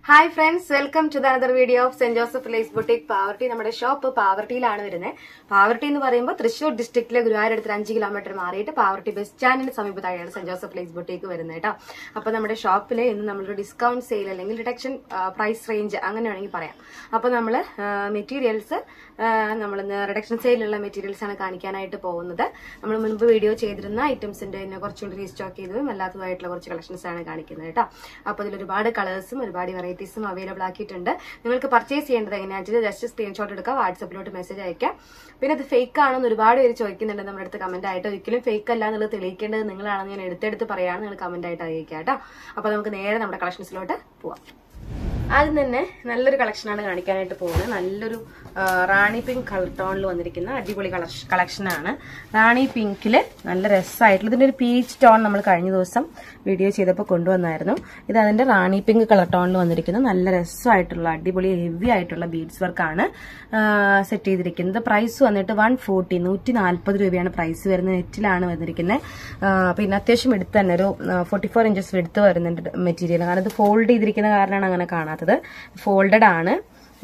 hi friends welcome to the another video of Saint Joseph lace boutique Pavaratty നമ്മുടെ shop പാവർട്ടിയിലാണ് വരുന്നത് പാവർട്ടി എന്ന് പറയുമ്പോൾ തൃശൂർ ഡിസ്ട്രിക്റ്റിലെ ഗുരുവായൂരടുത്ത് അഞ്ച് കിലോമീറ്റർ മാറിയിട്ട് പാവർട്ടി ബസ് സ്റ്റാൻഡിന് സമീപത്തായാണ് സെന്റ് ജോസഫ് ലേസ് ബുട്ടിക്ക് വരുന്നത് കേട്ടോ അപ്പൊ നമ്മുടെ ഷോപ്പിൽ ഇന്ന് നമ്മളൊരു ഡിസ്കൗണ്ട് സെയിൽ അല്ലെങ്കിൽ റിഡക്ഷൻ പ്രൈസ് റേഞ്ച് അങ്ങനെ വേണമെങ്കിൽ പറയാം അപ്പൊ നമ്മൾ മെറ്റീരിയൽസ് നമ്മൾ ഇന്ന് റിഡക്ഷൻ സെയിലുള്ള മെറ്റീരിയൽസ് ആണ് കാണിക്കാനായിട്ട് പോകുന്നത് നമ്മൾ മുൻപ് വീഡിയോ ചെയ്തിരുന്ന ഐറ്റംസിന്റെ തന്നെ കുറച്ചുകൂടി റീസ്റ്റോക്ക് ചെയ്തതും അല്ലാത്തതായിട്ടുള്ള കുറച്ച് കളക്ഷൻസ് ആണ് കാണിക്കുന്നത് കേട്ടോ അപ്പൊ ഇതിൽ ഒരുപാട് കളേഴ്സും ഒരുപാട് വെറൈറ്റീസും അവൈലബിൾ ആക്കിയിട്ടുണ്ട് നിങ്ങൾക്ക് പർച്ചേസ് ചെയ്യേണ്ടത് എങ്ങനെയാണെന്ന് വെച്ചാൽ ജസ്റ്റ് സ്ക്രീൻഷോട്ട് എടുക്കുക വാട്സപ്പിലോട്ട് മെസ്സേജ് അയക്കാം പിന്നെ അത് ഫേക്ക് ആണെന്ന് ഒരുപാട് പേര് ചോദിക്കുന്നുണ്ട് നമ്മുടെ അടുത്ത് കമന്റ് ആയിട്ട് ഒരിക്കലും ഫേക്ക് അല്ല എന്നുള്ളത് തെളിയിക്കേണ്ടത് നിങ്ങളാണെന്ന് ഞാൻ എടുത്തെടുത്ത് പറയാണ് നിങ്ങൾ കമന്റ് ആയിട്ട് അറിയിക്കുക കേട്ടോ അപ്പൊ നമുക്ക് നേരെ നമ്മുടെ കളക്ഷൻസിലോട്ട് പോവാം ആദ്യം തന്നെ നല്ലൊരു കളക്ഷനാണ് കാണിക്കാനായിട്ട് പോകുന്നത് നല്ലൊരു ആ, റാണി പിങ്ക് കളർ ടോണിൽ വന്നിരിക്കുന്ന അടിപൊളി കളക്ഷനാണ് റാണി പിങ്കില് നല്ല രസമായിട്ടുള്ള ഇതിന്റെ ഒരു പീച്ച് ടോൺ നമ്മൾ കഴിഞ്ഞ ദിവസം വീഡിയോ ചെയ്തപ്പോൾ കൊണ്ടുവന്നായിരുന്നു ഇത് അതിന്റെ റാണി പിങ്ക് കളർ ടോണിൽ വന്നിരിക്കുന്ന നല്ല രസമായിട്ടുള്ള അടിപൊളി ഹെവി ആയിട്ടുള്ള ബീഡ്സ് വർക്കാണ് സെറ്റ് ചെയ്തിരിക്കുന്നത് പ്രൈസ് വന്നിട്ട് വൺ ഫോർട്ടി നൂറ്റി നാൽപ്പത് രൂപയാണ് പ്രൈസ് വരുന്നത് നെറ്റിലാണ് വന്നിരിക്കുന്നത് ആ, പിന്നെ അത്യാവശ്യം എടുത്ത് തന്നെ ഒരു ഫോർട്ടി ഫോർ ഇഞ്ചസ് എടുത്ത് വരുന്നുണ്ട് മെറ്റീരിയൽ കാരണം ഇത് ഫോൾഡ് ചെയ്തിരിക്കുന്ന കാരണമാണ് അങ്ങനെ കാണാത്തത് ഫോൾഡഡ് ആണ്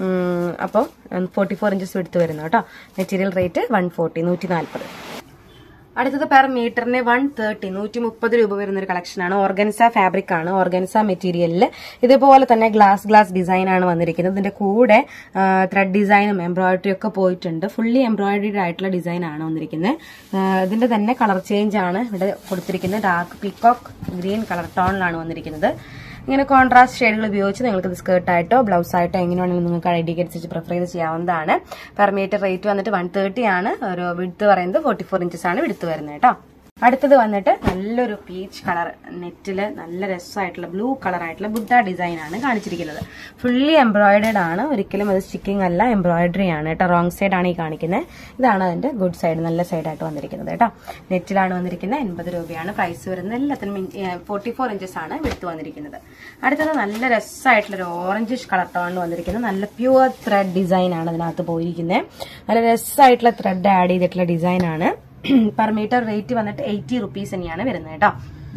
അപ്പോൾ ഫോർട്ടി ഫോർ ഇഞ്ചസ് എടുത്ത് വരുന്നു കേട്ടോ മെറ്റീരിയൽ റേറ്റ് വൺ ഫോർട്ടി നൂറ്റി നാൽപ്പത് അടുത്തത് പെർ മീറ്ററിന് വൺ തേർട്ടി നൂറ്റി മുപ്പത് രൂപ വരുന്ന ഒരു കളക്ഷനാണ് ഓർഗൻസ ഫാബ്രിക് ആണ് ഓർഗൻസ മെറ്റീരിയലിൽ ഇതുപോലെ തന്നെ ഗ്ലാസ് ഗ്ലാസ് ഡിസൈൻ ആണ് വന്നിരിക്കുന്നത് ഇതിന്റെ കൂടെ ത്രെഡ് ഡിസൈനും എംബ്രോയിഡറി ഒക്കെ പോയിട്ടുണ്ട് ഫുള്ളി എംബ്രോയിഡറി ആയിട്ടുള്ള ഡിസൈൻ ആണ് വന്നിരിക്കുന്നത് ആ, ഇതിന്റെ തന്നെ കളർ ചേഞ്ച് ആണ് ഇവിടെ കൊടുത്തിരിക്കുന്നത് ഡാർക്ക് പീകോക്ക് ഗ്രീൻ കളർ ടോണിലാണ് വന്നിരിക്കുന്നത് ഇങ്ങനെ കോൺട്രാസ്റ്റ് ഷെയ്ഡുകൾ ഉപയോഗിച്ച് നിങ്ങൾക്ക് ഇത് സ്കേർട്ടായിട്ടോ ബ്ലൗസ് ആയിട്ടോ എങ്ങനെ വേണമെങ്കിലും നിങ്ങൾക്ക് ഐഡിയക്ക് അനുസരിച്ച് പ്രിഫർ ചെയ്ത് ചെയ്യാവുന്നതാണ് പെർ മീറ്റർ റേറ്റ് വന്നിട്ട് വൺ തേർട്ടി ആണ് ഒരു വിടുത്ത് പറയുന്നത് ഫോർട്ടി ഫോർ ഇഞ്ചസ് ആണ് വിടുത്ത് വരുന്നത് കേട്ടോ അടുത്തത് വന്നിട്ട് നല്ലൊരു പീച്ച് കളർ നെറ്റില് നല്ല രസമായിട്ടുള്ള ബ്ലൂ കളർ ആയിട്ടുള്ള ബുദ്ധ ഡിസൈൻ ആണ് കാണിച്ചിരിക്കുന്നത് ഫുള്ളി എംബ്രോയിഡേഡ് ആണ് ഒരിക്കലും അത് സ്റ്റിക്കിംഗ് അല്ല എംബ്രോയിഡറി ആണ് കേട്ടോ റോങ് സൈഡ് ആണ് ഈ കാണിക്കുന്നത് ഇതാണ് അതിന്റെ ഗുഡ് സൈഡ് നല്ല സൈഡായിട്ട് വന്നിരിക്കുന്നത് കേട്ടോ നെറ്റിലാണ് വന്നിരിക്കുന്നത് എൺപത് രൂപയാണ് പ്രൈസ് വരുന്നത് എല്ലാത്തിനും ഫോർട്ടി ഫോർ ഇഞ്ചസ് ആണ് വിടുത്ത് വന്നിരിക്കുന്നത് അടുത്തത് നല്ല രസമായിട്ടുള്ള ഒരു ഓറഞ്ചിഷ് കളർ ടോണിൽ വന്നിരിക്കുന്നത് നല്ല പ്യുവർ ത്രെഡ് ഡിസൈൻ ആണ് അതിനകത്ത് പോയിരിക്കുന്നത് നല്ല രസമായിട്ടുള്ള ത്രെഡ് ആഡ് ചെയ്തിട്ടുള്ള ഡിസൈൻ ആണ് പെർ മീറ്റർ റേറ്റ് വന്നിട്ട് എയ്റ്റി റുപ്പീസ് തന്നെയാണ് വരുന്നത് കേട്ടോ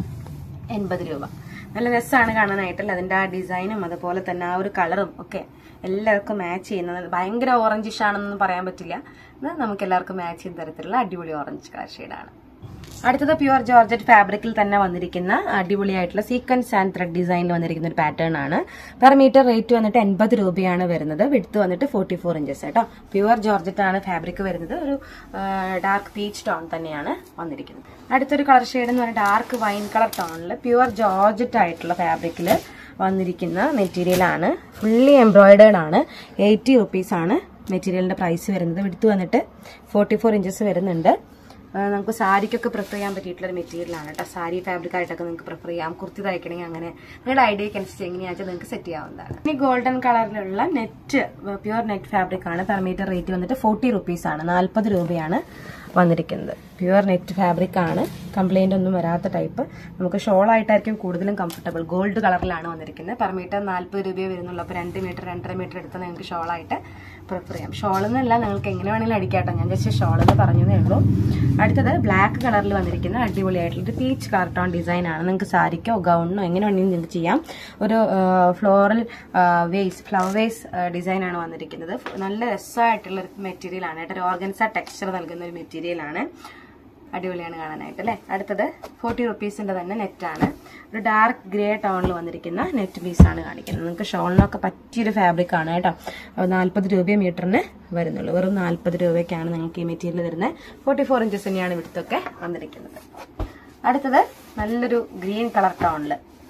എൺപത് രൂപ നല്ല രസമാണ് കാണാനായിട്ടല്ല അതിന്റെ ആ ഡിസൈനും അതുപോലെ തന്നെ ആ ഒരു കളറും ഒക്കെ എല്ലാവർക്കും മാച്ച് ചെയ്യുന്നത് ഭയങ്കര ഓറഞ്ചിഷ് ആണെന്നൊന്നും പറയാൻ പറ്റില്ല ഇത് നമുക്ക് എല്ലാവർക്കും മാച്ച് ചെയ്യുന്ന തരത്തിലുള്ള അടിപൊളി ഓറഞ്ച് കളർ ഷെയ്ഡാണ് അടുത്തത് പ്യുവർ ജോർജറ്റ് ഫാബ്രിക്കിൽ തന്നെ വന്നിരിക്കുന്ന അടിപൊളിയായിട്ടുള്ള സീക്വൻസ് ആൻഡ് ത്രെഡ് ഡിസൈനിൽ വന്നിരിക്കുന്ന ഒരു പാറ്റേൺ ആണ് പെർ മീറ്റർ റേറ്റ് വന്നിട്ട് എൺപത് രൂപയാണ് വരുന്നത് വിടുത്ത് വന്നിട്ട് ഫോർട്ടി ഫോർ ഇഞ്ചസ് കേട്ടോ പ്യുവർ ജോർജറ്റ് ആണ് ഫാബ്രിക് വരുന്നത് ഒരു ഡാർക്ക് പീച്ച് ടോൺ തന്നെയാണ് വന്നിരിക്കുന്നത് അടുത്തൊരു കളർ ഷെയ്ഡ് എന്ന് പറഞ്ഞാൽ ഡാർക്ക് വൈൻ കളർ ടോണിൽ പ്യുവർ ജോർജറ്റ് ആയിട്ടുള്ള ഫാബ്രിക്കിൽ വന്നിരിക്കുന്ന മെറ്റീരിയൽ ആണ് ഫുള്ളി എംബ്രോയിഡേർഡ് ആണ് എയ്റ്റി റുപ്പീസ് ആണ് മെറ്റീരിയലിന്റെ പ്രൈസ് വരുന്നത് വിടുത്ത് വന്നിട്ട് ഫോർട്ടി ഫോർ ഇഞ്ചസ് വരുന്നുണ്ട് ആ, നമുക്ക് സാരിക്കൊക്കെ പ്രിഫർ ചെയ്യാൻ പറ്റിയിട്ടുള്ള ഒരു മെറ്റീരിയലാണ് കേട്ടോ സാരി ഫാബ്രിക് ആയിട്ടൊക്കെ നിങ്ങൾക്ക് പ്രിഫർ ചെയ്യാം കുർത്തി തയ്ക്കണമെങ്കിൽ അങ്ങനെ നിങ്ങളുടെ ഐഡിയക്ക് അനുസരിച്ച് എങ്ങനെയാണെന്ന് നിങ്ങൾക്ക് സെറ്റ് ചെയ്യാവുന്നതാണ് ഇനി ഗോൾഡൻ കളറിലുള്ള നെറ്റ് പ്യുവർ നെറ്റ് ഫാബ്രിക് ആണ് പെർ മീറ്റർ റേറ്റ് വന്നിട്ട് ഫോർട്ടി റുപ്പീസ് ആണ് നാൽപ്പത് രൂപയാണ് വന്നിരിക്കുന്നത് പ്യുവർ നെറ്റ് ഫാബ്രിക് ആണ് കംപ്ലൈന്റ് ഒന്നും വരാത്ത ടൈപ്പ് നമുക്ക് ഷോൾ ആയിട്ടായിരിക്കും കൂടുതലും കംഫർട്ടബിൾ ഗോൾഡ് കളറിലാണ് വന്നിരിക്കുന്നത് പെർ മീറ്റർ നാൽപ്പത് രൂപയെ വരുന്നുള്ളൂ അപ്പോൾ രണ്ട് മീറ്റർ രണ്ടര മീറ്റർ എടുത്ത് നിങ്ങൾക്ക് ഷോൾ ആയിട്ട് പ്രിഫർ ചെയ്യാം ഷോൾ എന്നല്ല നിങ്ങൾക്ക് എങ്ങനെ വേണമെങ്കിലും അടിക്കാട്ടോ ഞാൻ ജസ്റ്റ് ഷോൾ എന്ന് പറഞ്ഞതേ ഉള്ളൂ അടുത്തത് ബ്ലാക്ക് കളറിൽ വന്നിരിക്കുന്ന അടിപൊളിയായിട്ടുള്ള ഒരു പീച്ച് കാർട്ടോൺ ഡിസൈൻ ആണ് നിങ്ങൾക്ക് സാരിക്കോ ഗൗണിനോ എങ്ങനെ വേണമെങ്കിലും നിങ്ങൾക്ക് ചെയ്യാം ഒരു floral vase flower vase design ആണ് വന്നിരിക്കുന്നത് നല്ല രസമായിട്ടുള്ള ഒരു മെറ്റീരിയൽ ആണ് കേട്ടോ ഒരു ഓർഗൻസ ടെക്സ്ചർ നൽകുന്ന ഒരു മെറ്റീരിയൽ ആണ് അടിപൊളിയാണ് കാണാനായിട്ട് അല്ലേ അടുത്തത് ഫോർട്ടി റുപ്പീസിന്റെ തന്നെ നെറ്റാണ് ഒരു ഡാർക്ക് ഗ്രേ ടോണിൽ വന്നിരിക്കുന്ന നെറ്റ് പീസ് ആണ് കാണിക്കുന്നത് നിങ്ങൾക്ക് ഷോളിനൊക്കെ പറ്റിയൊരു ഫാബ്രിക് ആണ് കേട്ടോ നാൽപ്പത് രൂപ മീറ്ററിന് വരുന്നുള്ളൂ വെറും നാൽപ്പത് രൂപയ്ക്കാണ് നിങ്ങൾക്ക് ഈ മെറ്റീരിയൽ വരുന്നത് ഫോർട്ടി ഫോർ ഇഞ്ചസ് തന്നെയാണ് ഇവിടുത്തൊക്കെ വന്നിരിക്കുന്നത് അടുത്തത് നല്ലൊരു ഗ്രീൻ കളർ ടോണിൽ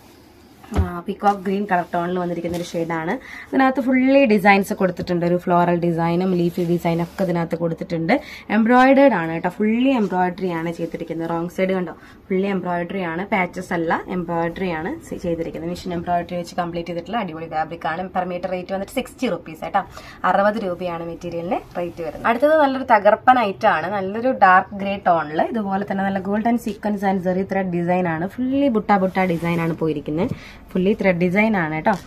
പിക്കോക്ക് ഗ്രീൻ കളർ ടോണിൽ വന്നിരിക്കുന്ന ഒരു ഷെയ്ഡാണ് ഇതിനകത്ത് ഫുള്ളി ഡിസൈൻസ് കൊടുത്തിട്ടുണ്ട് ഒരു ഫ്ലോറൽ ഡിസൈനും ലീഫി ഡിസൈനും ഒക്കെ ഇതിനകത്ത് കൊടുത്തിട്ടുണ്ട് എംബ്രോയിഡേർഡ് ആണ് കേട്ടോ ഫുള്ളി എംബ്രോയിഡറി ആണ് ചെയ്തിരിക്കുന്നത് റോങ് സൈഡ് കണ്ടോ ഫുള്ളി എംബ്രോയിഡറി ആണ് പാച്ചസ് അല്ല എംബ്രോയിഡറി ആണ് സി- ചെയ്തിരിക്കുന്നത് മെഷീൻ എംബ്രോയിഡറി വെച്ച് കംപ്ലീറ്റ് ചെയ്തിട്ടുള്ള അടിപൊളി ഫാബ്രിക് ആണ് പെർ മീറ്റർ റേറ്റ് വന്നിട്ട് സിക്സ്റ്റി റുപ്പീസ് കേട്ടോ അറുപത് രൂപയാണ് മെറ്റീരിയലിന് റേറ്റ് വരുന്നത് അടുത്തത് നല്ലൊരു തകർപ്പൻ ഐറ്റം ആണ് നല്ലൊരു ഡാർക്ക് ഗ്രേ ടോണിൽ ഇതുപോലെ തന്നെ നല്ല golden sequence and zari thread design ആണ് ഫുള്ളി ബുട്ട ബുട്ട ഡിസൈൻ ആണ് പോയിരിക്കുന്നത് ഫുള്ളി ത്രെഡ് ഡിസൈൻ ആണ് കേട്ടോ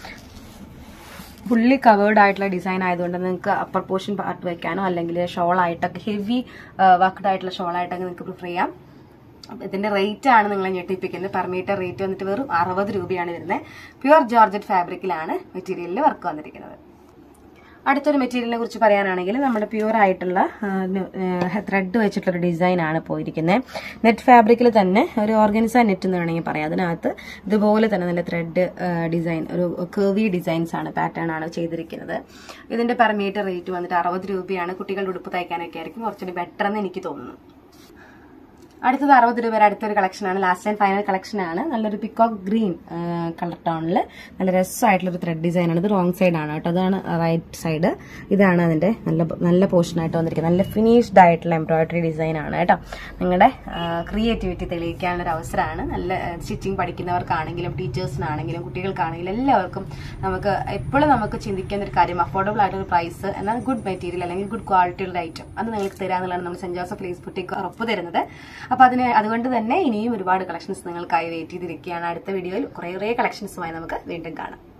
ഫുള്ളി കവേർഡ് ആയിട്ടുള്ള ഡിസൈൻ ആയതുകൊണ്ട് നിങ്ങൾക്ക് അപ്പർ പോർഷൻ പാർട്ട് വെക്കാനോ അല്ലെങ്കിൽ ഷോൾ ആയിട്ടൊക്കെ ഹെവി വർക്ക്ഡ് ആയിട്ടുള്ള ഷോൾ ആയിട്ടൊക്കെ നിങ്ങൾക്ക് പ്രിഫർ ചെയ്യാം അപ്പൊ ഇതിന്റെ റേറ്റ് ആണ് നിങ്ങളെ ഞെട്ടിപ്പിക്കുന്നത് പെർ മീറ്റർ റേറ്റ് വന്നിട്ട് വെറും അറുപത് രൂപയാണ് വരുന്നത് പ്യുവർ ജോർജറ്റ് ഫാബ്രിക്കിലാണ് മെറ്റീരിയലിൽ വർക്ക് വന്നിരിക്കുന്നത് അടുത്തൊരു മെറ്റീരിയലിനെ കുറിച്ച് പറയാനാണെങ്കിൽ നമ്മുടെ പ്യുവർ ആയിട്ടുള്ള ത്രെഡ് വെച്ചിട്ടുള്ള ഡിസൈൻ ആണ് പോയിരിക്കുന്നത് നെറ്റ് ഫാബ്രിക്കിൽ തന്നെ ഒരു ഓർഗൻസ നെറ്റ് എന്ന് വേണമെങ്കിൽ പറയാം അതിനകത്ത് ഇതുപോലെ തന്നെ നല്ല ത്രെഡ് ഡിസൈൻ ഒരു കേവി ഡിസൈൻസ് ആണ് പാറ്റേൺ ആണ് ചെയ്തിരിക്കുന്നത് ഇതിന്റെ പെർ മീറ്റർ റേറ്റ് വന്നിട്ട് അറുപത് രൂപയാണ് കുട്ടികളുടെ ഉടുപ്പ് തയ്ക്കാനൊക്കെ ആയിരിക്കും കുറച്ചുകൂടി ബെറ്റർ എന്ന് എനിക്ക് തോന്നുന്നു അടുത്തത് അറുപത് രൂപ അടുത്തൊരു കളക്ഷനാണ് ലാസ്റ്റ് ആൻഡ് ഫൈനൽ കളക്ഷൻ ആണ് നല്ലൊരു പിക്കോക്ക് ഗ്രീൻ കളർ ടോണിൽ നല്ല രസമായിട്ടുള്ള ഒരു ത്രെഡ് ഡിസൈൻ ആണ് ഇത് റോങ് സൈഡ് ആണ് കേട്ടോ അതാണ് റൈറ്റ് സൈഡ് ഇതാണ് അതിന്റെ നല്ല നല്ല പോർഷൻ ആയിട്ട് വന്നിരിക്കുന്നത് നല്ല ഫിനിഷ്ഡ് ആയിട്ടുള്ള എംബ്രോയിഡറി ഡിസൈൻ ആണ് കേട്ടോ നിങ്ങളുടെ ക്രിയേറ്റിവിറ്റി തെളിയിക്കാനുള്ള ഒരു അവസരമാണ് നല്ല സ്റ്റിച്ചിങ് പഠിക്കുന്നവർക്കാണെങ്കിലും ടീച്ചേഴ്സിനാണെങ്കിലും കുട്ടികൾക്കാണെങ്കിലും എല്ലാവർക്കും നമുക്ക് എപ്പോഴും നമുക്ക് ചിന്തിക്കുന്ന ഒരു കാര്യം അഫോർഡബിൾ ആയിട്ടൊരു പ്രൈസ് എന്നാൽ ഗുഡ് മെറ്റീരിയൽ അല്ലെങ്കിൽ ഗുഡ് ക്വാളിറ്റിയുള്ള ഐറ്റം അത് നിങ്ങൾക്ക് തരാന്നുള്ളതാണ് നമ്മൾ സെന്റ് ജോസഫ് പ്ലേസ് ബുട്ടിക്ക് ഉറപ്പ് തരുന്നത് അപ്പൊ അതിന് അതുകൊണ്ട് തന്നെ ഇനിയും ഒരുപാട് കളക്ഷൻസ് നിങ്ങൾക്കായി വെയിറ്റ് ചെയ്തിരിക്കുകയാണ് അടുത്ത വീഡിയോയിൽ കുറേ കളക്ഷൻസുമായി നമുക്ക് വീണ്ടും കാണാം